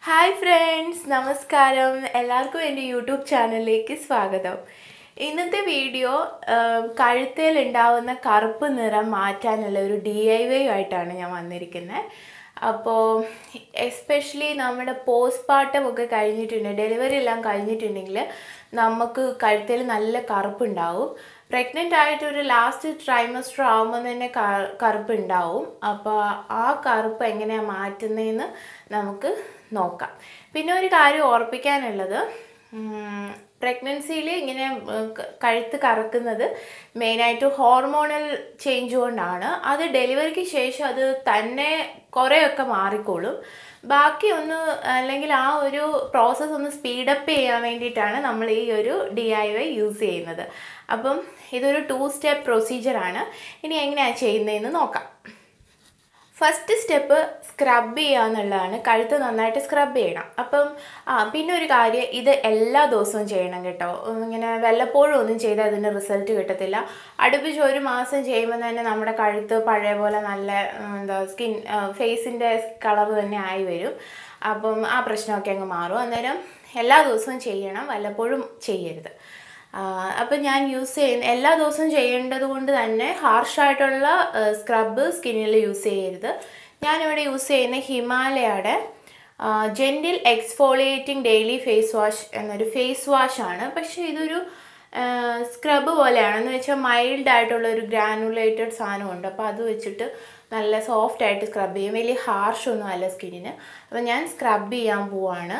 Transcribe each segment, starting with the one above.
hi friends നമസ്കാരം എല്ലാവർക്കും എൻ്റെ യൂട്യൂബ് ചാനലിലേക്ക് സ്വാഗതം ഇന്നത്തെ വീഡിയോ കഴുത്തേൽ ഉണ്ടാവുന്ന കറുപ്പ് നിറം മാറ്റാനുള്ള ഒരു ഡി ഐ വൈ ആയിട്ടാണ് ഞാൻ വന്നിരിക്കുന്നത് അപ്പോൾ എസ്പെഷ്യലി നമ്മുടെ പോസ്റ്റ് പാർട്ടം ഒക്കെ കഴിഞ്ഞിട്ടുണ്ട് ഡെലിവറി എല്ലാം കഴിഞ്ഞിട്ടുണ്ടെങ്കിൽ നമുക്ക് കഴുത്തേൽ നല്ല കറുപ്പുണ്ടാവും പ്രഗ്നൻ്റ് ആയിട്ട് ഒരു ലാസ്റ്റ് ട്രൈമസ്റ്റർ ആകുമ്പോൾ തന്നെ ക- കറുപ്പ് ഉണ്ടാവും അപ്പോൾ ആ കറുപ്പ് എങ്ങനെയാണ് മാറ്റുന്നതെന്ന് നമുക്ക് നോക്കാം പിന്നെ ഒരു കാര്യം ഓർപ്പിക്കാനുള്ളത് പ്രഗ്നൻസിയിൽ ഇങ്ങനെ ഉം, ക- കഴുത്ത് കറക്കുന്നത് മെയിനായിട്ട് ഹോർമോണൽ ചേഞ്ച് കൊണ്ടാണ് അത് ഡെലിവറിക്ക് ശേഷം അത് തന്നെ കുറേയൊക്കെ മാറിക്കോളും ബാക്കി ഒന്ന് അല്ലെങ്കിൽ ആ ഒരു പ്രോസസ്സ് ഒന്ന് സ്പീഡപ്പ് ചെയ്യാൻ വേണ്ടിയിട്ടാണ് നമ്മൾ ഈ ഒരു ഡി ഐ വൈ യൂസ് ചെയ്യുന്നത് അപ്പം ഇതൊരു ടു സ്റ്റെപ്പ് പ്രൊസീജിയറാണ് ഇനി എങ്ങനെയാണ് ചെയ്യുന്നതെന്ന് നോക്കാം ഫസ്റ്റ് സ്റ്റെപ്പ് സ്ക്രബ് ചെയ്യുക എന്നുള്ളതാണ് കഴുത്ത് നന്നായിട്ട് സ്ക്രബ് ചെയ്യണം അപ്പം ആ പിന്നെ ഒരു കാര്യം ഇത് എല്ലാ ദിവസവും ചെയ്യണം കേട്ടോ ഉം, ഇങ്ങനെ വല്ലപ്പോഴും ഒന്നും ചെയ്താൽ അതിന് റിസൾട്ട് കിട്ടത്തില്ല അടുപ്പിച്ച് ഒരു മാസം ചെയ്യുമ്പോൾ തന്നെ നമ്മുടെ കഴുത്ത് പഴയ പോലെ നല്ല ഉം, എന്താ സ്കിൻ ഫേസിൻ്റെ കളർ തന്നെ ആയി വരും അപ്പം ആ പ്രശ്നമൊക്കെ അങ്ങ് മാറും അന്നേരം എല്ലാ ദിവസവും ചെയ്യണം വല്ലപ്പോഴും ചെയ്യരുത് അപ്പം ഞാൻ യൂസ് ചെയ്യുന്ന എല്ലാ ദിവസവും ചെയ്യേണ്ടത് കൊണ്ട് തന്നെ ഹാർഷായിട്ടുള്ള സ്ക്രബ് സ്കിന്നിൽ യൂസ് ചെയ്യരുത് ഞാനിവിടെ യൂസ് ചെയ്യുന്ന ഹിമാലയയുടെ gentle exfoliating daily face wash എന്നൊരു ഫേസ് വാഷാണ് പക്ഷേ ഇതൊരു സ്ക്രബ് പോലെയാണ് എന്ന് വെച്ചാൽ മൈൽഡ് ആയിട്ടുള്ള ഒരു ഗ്രാനുലേറ്റഡ് സാധനമുണ്ട് അപ്പോൾ അത് വെച്ചിട്ട് നല്ല സോഫ്റ്റ് ആയിട്ട് സ്ക്രബ് ചെയ്യും വലിയ ഹാർഷ് ഒന്നും അല്ല സ്കിന്നിന് അപ്പോൾ ഞാൻ സ്ക്രബ് ചെയ്യാൻ പോവാണ്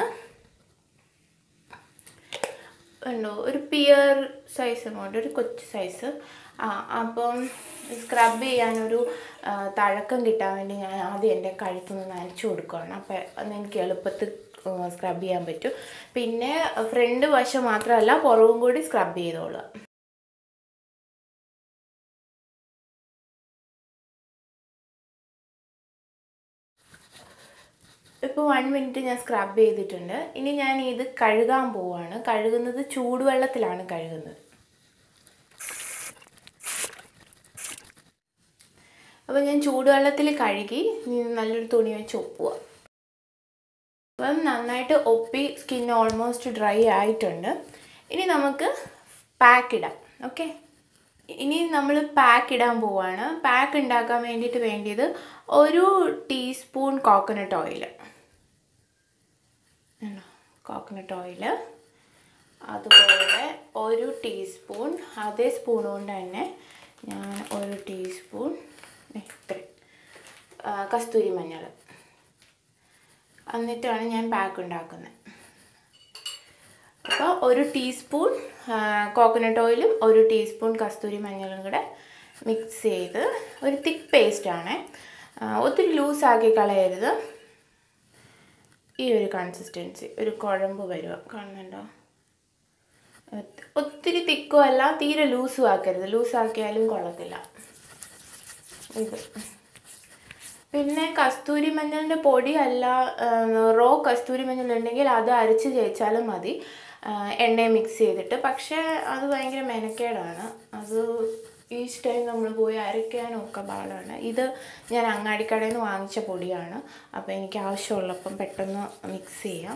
ഉണ്ടോ ഒരു പിയർ സൈസ് എമൗണ്ട് ഒരു കൊച്ചു സൈസ് ആ അപ്പം സ്ക്രബ് ചെയ്യാനൊരു ആ, തഴക്കം കിട്ടാൻ വേണ്ടി ഞാൻ ആദ്യം എൻ്റെ കഴുത്തൊന്ന് നനച്ചു കൊടുക്കുകയാണ് അപ്പം അന്ന് എനിക്ക് എളുപ്പത്തിൽ സ്ക്രബ് ചെയ്യാൻ പറ്റും പിന്നെ ഫ്രണ്ട് വശം മാത്രമല്ല പുറവും കൂടി സ്ക്രബ് ചെയ്തോളുക ഇപ്പോൾ വൺ മിനിറ്റ് ഞാൻ സ്ക്രബ് ചെയ്തിട്ടുണ്ട് ഇനി ഞാൻ ഇത് കഴുകാൻ പോവാണ് കഴുകുന്നത് ചൂടുവെള്ളത്തിലാണ് കഴുകുന്നത് അപ്പോൾ ഞാൻ ചൂടുവെള്ളത്തിൽ കഴുകി ഇനി നല്ലൊരു തുണി വെച്ച് ഒപ്പുക അപ്പം നന്നായിട്ട് ഒപ്പി സ്കിൻ ഓൾമോസ്റ്റ് ഡ്രൈ ആയിട്ടുണ്ട് ഇനി നമുക്ക് പാക്ക് ഇടാം ഓക്കെ ഇനി നമ്മൾ പാക്ക് ഇടാൻ പോവാണ് പാക്ക് ഉണ്ടാക്കാൻ വേണ്ടിയിട്ട് വേണ്ടിയത് ഒരു teaspoon coconut oil coconut oil അതുപോലെ ഒരു ടീസ്പൂൺ അതേ സ്പൂൺ കൊണ്ട് തന്നെ ഞാൻ ഒരു ടീസ്പൂൺ ഇത്രയും ആ, കസ്തൂരി മഞ്ഞൾ എന്നിട്ടാണ് ഞാൻ പാക്ക് ഉണ്ടാക്കുന്നത് അപ്പോൾ ഒരു ടീസ്പൂൺ കോക്കനട്ട് ഓയിലും ഒരു ടീസ്പൂൺ കസ്തൂരി മഞ്ഞളും കൂടെ മിക്സ് ചെയ്ത് ഒരു തിക്ക് പേസ്റ്റാണ് ഒത്തിരി ലൂസാക്കി കളയരുത് ഈ ഒരു കൺസിസ്റ്റൻസി ഒരു കുഴമ്പ് വരുക കാണുന്നുണ്ടോ ഒത്ത്- ഒത്തിരി തിക്കും അല്ല തീരെ ലൂസും ആക്കരുത് ലൂസാക്കിയാലും കൊള്ളത്തില്ല ഇത് പിന്നെ കസ്തൂരി മഞ്ഞളിൻ്റെ പൊടി അല്ല റോ കസ്തൂരി മഞ്ഞൾ ഉണ്ടെങ്കിൽ അത് അരച്ച് തേച്ചാലും മതി എണ്ണയും മിക്സ് ചെയ്തിട്ട് പക്ഷേ അത് ഭയങ്കര മെനക്കേടാണ് അത് ഈച്ച് ടൈം നമ്മൾ പോയി അരയ്ക്കാനൊക്കെ പാടാണ് ഇത് ഞാൻ അങ്ങാടിക്കടയിൽ നിന്ന് വാങ്ങിച്ച പൊടിയാണ് അപ്പോൾ എനിക്ക് ആവശ്യമുള്ളപ്പം പെട്ടെന്ന് മിക്സ് ചെയ്യാം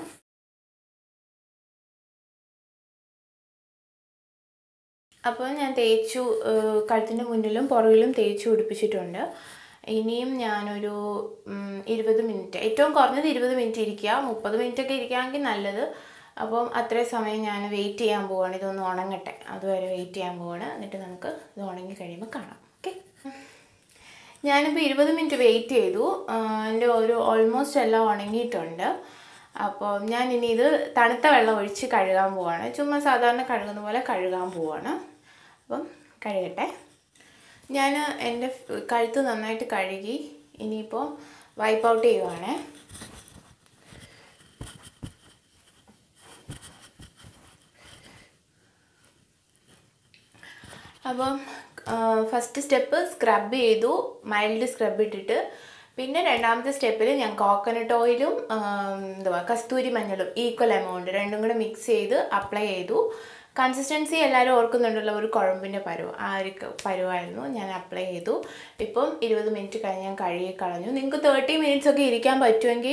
അപ്പോൾ ഞാൻ തേച്ചു ഏഹ് കഴുത്തിൻ്റെ മുന്നിലും പുറകിലും തേച്ച് പിടിപ്പിച്ചിട്ടുണ്ട് ഇനിയും ഞാനൊരു ഉം, ഇരുപത് മിനിറ്റ് ഏറ്റവും കുറഞ്ഞത് ഇരുപത് മിനിറ്റ് ഇരിക്കുക മുപ്പത് മിനിറ്റ് ഒക്കെ ഇരിക്കുകയാണെങ്കിൽ നല്ലത് അപ്പം അത്രയും സമയം ഞാൻ വെയിറ്റ് ചെയ്യാൻ പോവാണ് ഇതൊന്ന് ഉണങ്ങട്ടെ അതുവരെ വെയിറ്റ് ചെയ്യാൻ പോവാണ് എന്നിട്ട് നമുക്ക് ഇത് ഉണങ്ങി കഴിയുമ്പോൾ കാണാം ഓക്കെ ഞാനിപ്പോൾ ഇരുപത് മിനിറ്റ് വെയിറ്റ് ചെയ്തു ആഹ് എൻ്റെ ഒരു ഓൾമോസ്റ്റ് എല്ലാം ഉണങ്ങിയിട്ടുണ്ട് അപ്പോൾ ഞാൻ ഇനി ഇത് തണുത്ത വെള്ളം ഒഴിച്ച് കഴുകാൻ പോവാണ് ചുമ്മാ സാധാരണ കഴുകുന്ന പോലെ കഴുകാൻ പോവാണ് അപ്പം കഴുകട്ടെ ഞാൻ എൻ്റെ കഴുത്ത് നന്നായിട്ട് കഴുകി ഇനിയിപ്പോൾ വൈപ്പ് ഔട്ട് ചെയ്യുവാണേ അപ്പം ഫസ്റ്റ് സ്റ്റെപ്പ് സ്ക്രബ് ചെയ്തു മൈൽഡ് സ്ക്രബ് ഇട്ടിട്ട് പിന്നെ രണ്ടാമത്തെ സ്റ്റെപ്പിൽ ഞാൻ കോക്കനട്ട് ഓയിലും എന്തുവാ കസ്തൂരി മഞ്ഞളും ഈക്വൽ എമൗണ്ട് രണ്ടും കൂടെ മിക്സ് ചെയ്ത് അപ്ലൈ ചെയ്തു കൺസിസ്റ്റൻസി എല്ലാവരും ഓർക്കുന്നുണ്ടല്ലോ ഒരു കുഴമ്പിൻ്റെ പരുവ് ആ ഒരു ക- പരുവായിരുന്നു ഞാൻ അപ്ലൈ ചെയ്തു ഇപ്പം ഇരുപത് മിനിറ്റ് കഴിഞ്ഞ് ഞാൻ കഴുകി കളഞ്ഞു നിങ്ങൾക്ക് തേർട്ടി മിനിറ്റ്സ് ഒക്കെ ഇരിക്കാൻ പറ്റുമെങ്കിൽ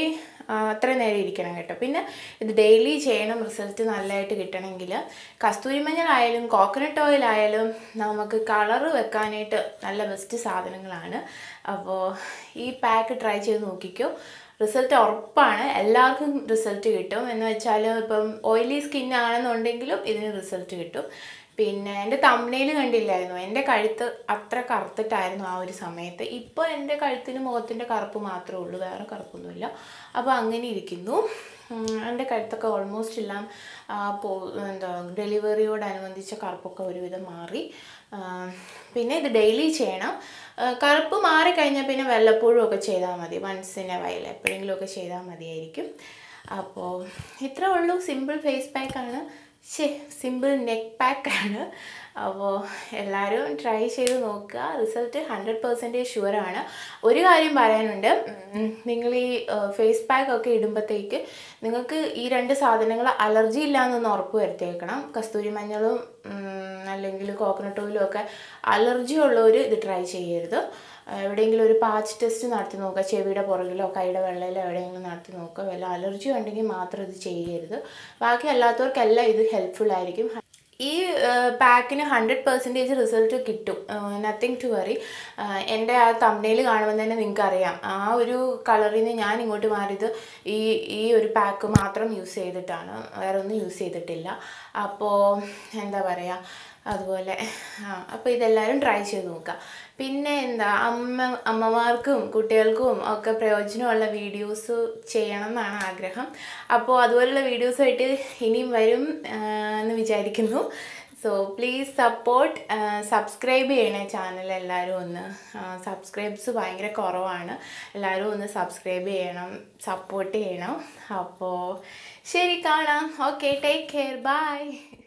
ആ, അത്രയും നേരം ഇരിക്കണം കേട്ടോ പിന്നെ ഇത് ഡെയിലി ചെയ്യണം റിസൾട്ട് നല്ലതായിട്ട് കിട്ടണമെങ്കിൽ കസ്തൂരി മഞ്ഞളായാലും കോക്കനട്ട് ഓയിൽ ആയാലും നമുക്ക് കളറ് വെക്കാനായിട്ട് നല്ല ബെസ്റ്റ് സാധനങ്ങളാണ് അപ്പോൾ ഈ പാക്ക് ട്രൈ ചെയ്ത് നോക്കിക്കോ റിസൾട്ട് ഉറപ്പാണ് എല്ലാവർക്കും റിസൾട്ട് കിട്ടും എന്ന് വെച്ചാൽ ഇപ്പം ഓയിലി സ്കിൻ ആണെന്നുണ്ടെങ്കിലും ഇതിന് റിസൾട്ട് കിട്ടും പിന്നെ എൻ്റെ തമ്മനയിൽ കണ്ടില്ലായിരുന്നു എൻ്റെ കഴുത്ത് അത്ര കറുത്തിട്ടായിരുന്നു ആ ഒരു സമയത്ത് ഇപ്പോൾ എൻ്റെ കഴുത്തിന് മുഖത്തിൻ്റെ കറുപ്പ് മാത്രമേ ഉള്ളൂ വേറെ കറുപ്പൊന്നുമില്ല അപ്പോൾ അങ്ങനെ ഇരിക്കുന്നു ഉം, എൻ്റെ കഴുത്തൊക്കെ ഓൾമോസ്റ്റ് എല്ലാം ആ, പോ എന്താ ഡെലിവറിയോടനുബന്ധിച്ച കറുപ്പൊക്കെ ഒരുവിധം മാറി ആ, പിന്നെ ഇത് ഡെയിലി ചെയ്യണം ആ, കറുപ്പ് മാറിക്കഴിഞ്ഞാൽ പിന്നെ വല്ലപ്പോഴും ഒക്കെ ചെയ്താൽ മതി വൺസ് ഇൻ എ വയൽ എപ്പോഴെങ്കിലും ഒക്കെ ചെയ്താൽ മതിയായിരിക്കും അപ്പോൾ ഇത്രേ ഉള്ളൂ സിമ്പിൾ ഫേസ് പാക്കാണ് ശേ സിമ്പിൾ നെക്ക് പാക്കാണ് അപ്പോൾ എല്ലാവരും ട്രൈ ചെയ്ത് നോക്കുക റിസൾട്ട് ഹൺഡ്രഡ് പെർസെൻറ്റേജ് ഷുവറാണ് ഒരു കാര്യം പറയാനുണ്ട് ഉം, നിങ്ങൾ ഈ ഫേസ് പാക്ക് ഒക്കെ ഇടുമ്പോഴത്തേക്ക് നിങ്ങൾക്ക് ഈ രണ്ട് സാധനങ്ങൾ അലർജി ഇല്ലാന്നൊന്ന് ഉറപ്പ് വരുത്തിയേക്കണം കസ്തൂരി മഞ്ഞളും ഉം, അല്ലെങ്കിൽ കോക്കനട്ട് ഓയിലും ഒക്കെ അലർജി ഉള്ളവർ ഇത് ട്രൈ ചെയ്യരുത് എവിടെയെങ്കിലും ഒരു പാച്ച് ടെസ്റ്റ് നടത്തി നോക്കുക ചെവിയുടെ പുറകിലോ കൈയുടെ വെള്ളയിലോ എവിടെയെങ്കിലും നടത്തി നോക്കുക വല്ല അലർജി ഉണ്ടെങ്കിൽ മാത്രം ഇത് ചെയ്യരുത് ബാക്കി അല്ലാത്തവർക്കെല്ലാം ഇത് ഹെൽപ്ഫുൾ ആയിരിക്കും ഈ പാക്കിന് ഹൺഡ്രഡ് പെർസെൻറ്റേജ് റിസൾട്ട് കിട്ടും നത്തിങ് ടു വറി എൻ്റെ ആ തമ്മനയിൽ കാണുമ്പോൾ തന്നെ നിങ്ങൾക്ക് അറിയാം ആ ഒരു കളറിൽ നിന്ന് ഞാൻ ഇങ്ങോട്ട് മാറിയത് ഈ ഈ ഒരു പാക്ക് മാത്രം യൂസ് ചെയ്തിട്ടാണ് വേറെ ഒന്നും യൂസ് ചെയ്തിട്ടില്ല അപ്പോൾ എന്താ പറയുക അതുപോലെ ആ അപ്പോൾ ഇതെല്ലാവരും ട്രൈ ചെയ്ത് നോക്കുക പിന്നെ എന്താ അമ്മ അമ്മമാർക്കും കുട്ടികൾക്കും ഒക്കെ പ്രയോജനമുള്ള വീഡിയോസ് ചെയ്യണം എന്നാണ് ആഗ്രഹം അപ്പോൾ അതുപോലുള്ള വീഡിയോസായിട്ട് ഇനിയും വരും ആ, എന്ന് വിചാരിക്കുന്നു സോ പ്ലീസ് സപ്പോർട്ട് സബ്സ്ക്രൈബ് ചെയ്യണേ ചാനൽ എല്ലാവരും ഒന്ന് സബ്സ്ക്രൈബ്സ് ഭയങ്കര കുറവാണ് എല്ലാവരും ഒന്ന് സബ്സ്ക്രൈബ് ചെയ്യണം സപ്പോർട്ട് ചെയ്യണം അപ്പോൾ ശരി കാണാം ഓക്കെ ടേക്ക് കെയർ ബൈ